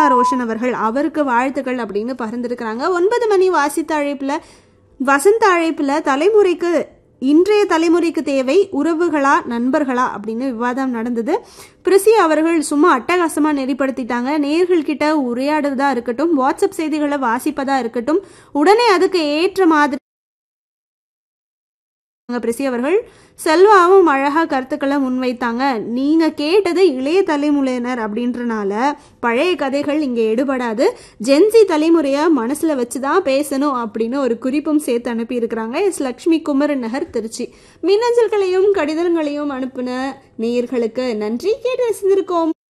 பிரமிளா ரோஷன் அவர்கள் அவருக்கு வாழ்த்துக்கள் அப்படின்னு பகிர்ந்திருக்கிறாங்க ஒன்பது மணி வாசித்த அழைப்புல வசந்த அழைப்புல தலைமுறைக்கு இன்றைய தலைமுறைக்கு தேவை உறவுகளா நண்பர்களா அப்படின்னு விவாதம் நடந்தது பிரிசி அவர்கள் சும்மா அட்டகாசமா நெறிப்படுத்திட்டாங்க நேர்கள் கிட்ட உரையாடுறதா இருக்கட்டும் வாட்ஸ்அப் செய்திகளை வாசிப்பதா இருக்கட்டும் உடனே அதுக்கு ஏற்ற மாதிரி பிரிசி அவர்கள் செல்வாவும் அழகா கருத்துக்களை முன்வைத்தாங்க நீங்க கேட்டது இளைய தலைமுறையினர் அப்படின்றனால பழைய கதைகள் இங்க எடுபடாது ஜென்சி தலைமுறைய மனசுல வச்சுதான் பேசணும் அப்படின்னு ஒரு குறிப்பும் சேர்த்து அனுப்பி இருக்கிறாங்க எஸ் லக்ஷ்மி குமரன் நகர் திருச்சி மின்னஞ்சல்களையும் கடிதங்களையும் அனுப்பின நேயர்களுக்கு நன்றி கேட்டு ரசிந்திருக்கோம்